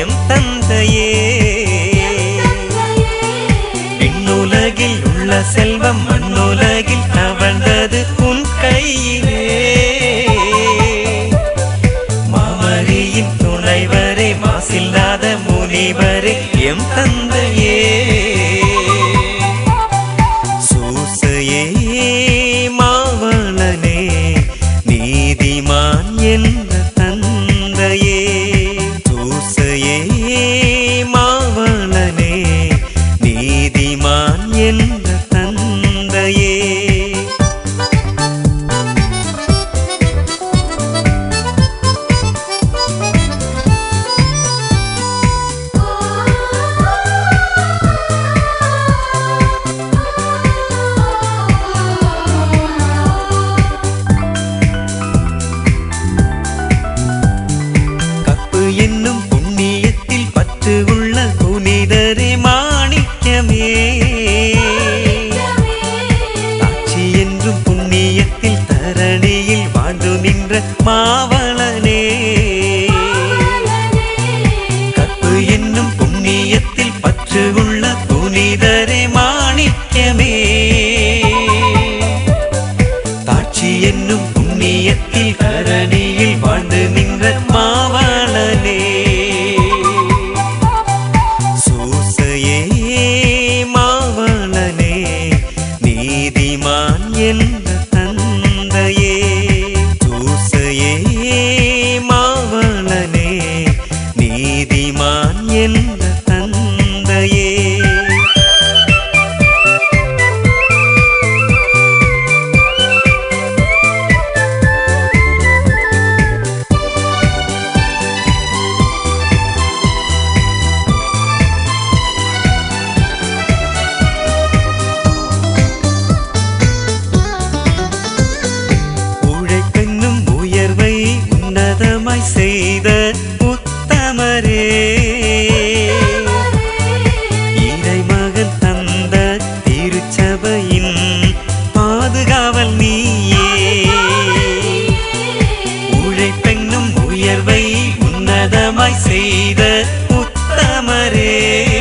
M தந்தையே விண்ணுலகில் உள்ள செல்வம் மண்ணுலகில் தவழ்ந்தது உன் கையிலே மாமரியின் துணைவரே மாசில்லாத முனிவரே எம் தந்தையே சூசையே மாவளனே நீதிமான் என்ற தந்தையே சூசையே மாவளனே நீதிமான் என்ற தந்தையே கப்பு என்னும் புண்ணியத்தில் பற்று உள்ள புனிதரே மாணிக்கமே சாட்சி என்றும் புண்ணியத்தில் தரணியில் வாழ்ந்து நின்ற மாவளனே கப்பு என்னும் புண்ணியத்தில் பற்று உள்ள புனிதரே மாணிக்கமே தாட்சி என்னும் புண்ணியத்தில் கரணியில் வாழ்ந்து நின்ற மாவளனே சூசையே மாவளனே நீதிமான் என்ற தந்தையே சூசையே மாவளனே நீதிமான் என்ற தந்தையே உழைப்பென்னும் உயர்வை உன்னதமாய் செய்த உத்தமரே இறைமகன் தந்த திருச்சபையின் பாதுகாவல் நீயே உழைப்பென்னும் உயர்வை உன்னதமாய் செய்த உத்தமரே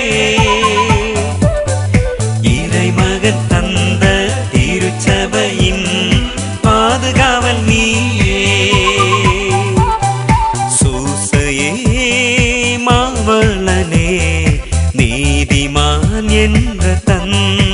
இறைமகன் தந்த திருச்சபையின் பாதுகாவல் நீயே சூசையே மாவளனே நீதிமான் என்ற தந்தையே